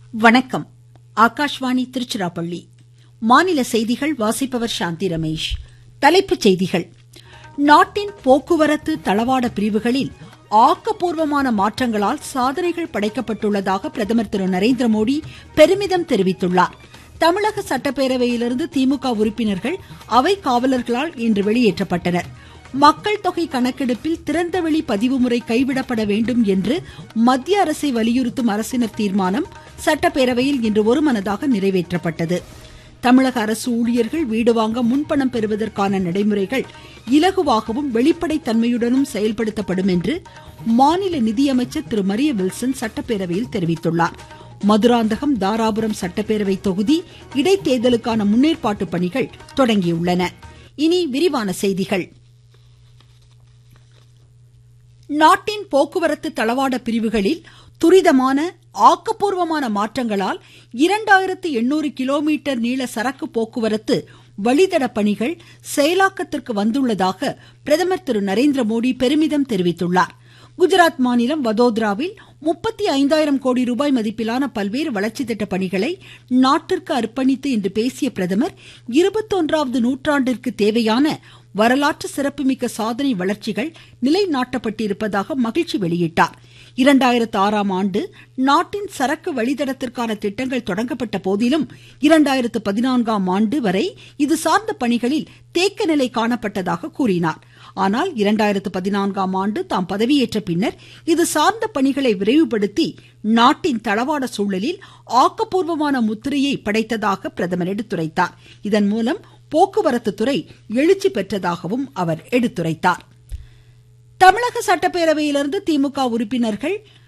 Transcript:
வணக்கம் ஆகாஷ்வாணி திருச்சிராப்பள்ளி மாநில செய்திகள் வாசிப்பவர் சாந்தி ரமேஷ் தலைப்புச் செய்திகள் நாட்டின் போக்குவரத்து தளவாட பிரிவுகளில் ஆக்கப்பூர்வமான மாற்றங்களால் சாதனைகள் படைக்கப்பட்டுள்ளதாக பிரதமர் திரு நரேந்திரமோடி பெருமிதம் தெரிவித்துள்ளார் தமிழக சட்டப்பேரவையிலிருந்து திமுக உறுப்பினர்கள் அவை காவலர்களால் இன்று வெளியேற்றப்பட்டனர் மக்கள் தொகை கணக்கெடுப்பில் திறந்தவெளி பதிவு முறை கைவிடப்பட வேண்டும் என்று மத்திய அரசை வலியுறுத்தும் அரசினர் தீர்மானம் சட்டப்பேரவையில் இன்று ஒருமனதாக நிறைவேற்றப்பட்டது தமிழக அரசு ஊழியர்கள் வீடு வாங்க முன்பணம் பெறுவதற்கான நடைமுறைகள் இலகுவாகவும் வெளிப்படைத் தன்மையுடனும் செயல்படுத்தப்படும் என்று மாநில நிதியமைச்சர் திரு மரிய வில்சன் சட்டப்பேரவையில் தெரிவித்துள்ளார் மதுராந்தகம் தாராபுரம் சட்டப்பேரவை தொகுதி இடைத்தேர்தலுக்கான முன்னேற்பாட்டு பணிகள் தொடங்கியுள்ளன இனி விரிவான செய்திகள் நாட்டின் போக்குவரத்து தளவாட பிரிவுகளில் துரிதமான ஆக்கப்பூர்வமான மாற்றங்களால் இரண்டாயிரத்து எண்ணூறு கிலோமீட்டர் நீள சரக்கு போக்குவரத்து வழித்தட பணிகள் செயலாக்கத்திற்கு வந்துள்ளதாக பிரதமர் திரு நரேந்திரமோடி பெருமிதம் தெரிவித்துள்ளார் குஜராத் மாநிலம் வதோதராவில் முப்பத்தி ஐந்தாயிரம் கோடி ரூபாய் மதிப்பிலான பல்வேறு வளர்ச்சி திட்ட பணிகளை நாட்டிற்கு அர்ப்பணித்து இன்று பேசிய பிரதமர் இருபத்தொன்றாவது நூற்றாண்டிற்கு தேவையான வரலாற்று சிறப்புமிக்க சாதனை வளர்ச்சிகள் நிலைநாட்டப்பட்டிருப்பதாக மகிழ்ச்சி வெளியிட்டார் இரண்டாயிரத்து ஆறாம் ஆண்டு நாட்டின் சரக்கு வழித்தடத்திற்கான திட்டங்கள் தொடங்கப்பட்ட போதிலும் இரண்டாயிரத்து பதினான்காம் ஆண்டு வரை இது சார்ந்த பணிகளில் தேக்க நிலை காணப்பட்டதாக கூறினார் ஆனால் இரண்டாயிரத்து பதினான்காம் ஆண்டு தாம் பதவியேற்ற பின்னர் இது சார்ந்த பணிகளை விரைவுபடுத்தி நாட்டின் தளவாட சூழலில் ஆக்கப்பூர்வமான முத்திரையை படைத்ததாக பிரதமர் எடுத்துரைத்தார் இதன் மூலம் போக்குவரத்து துறை எழுச்சி பெற்றதாகவும் அவர் எடுத்துரைத்தார் தமிழக சட்டப்பேரவையிலிருந்து திமுக உறுப்பினர்கள்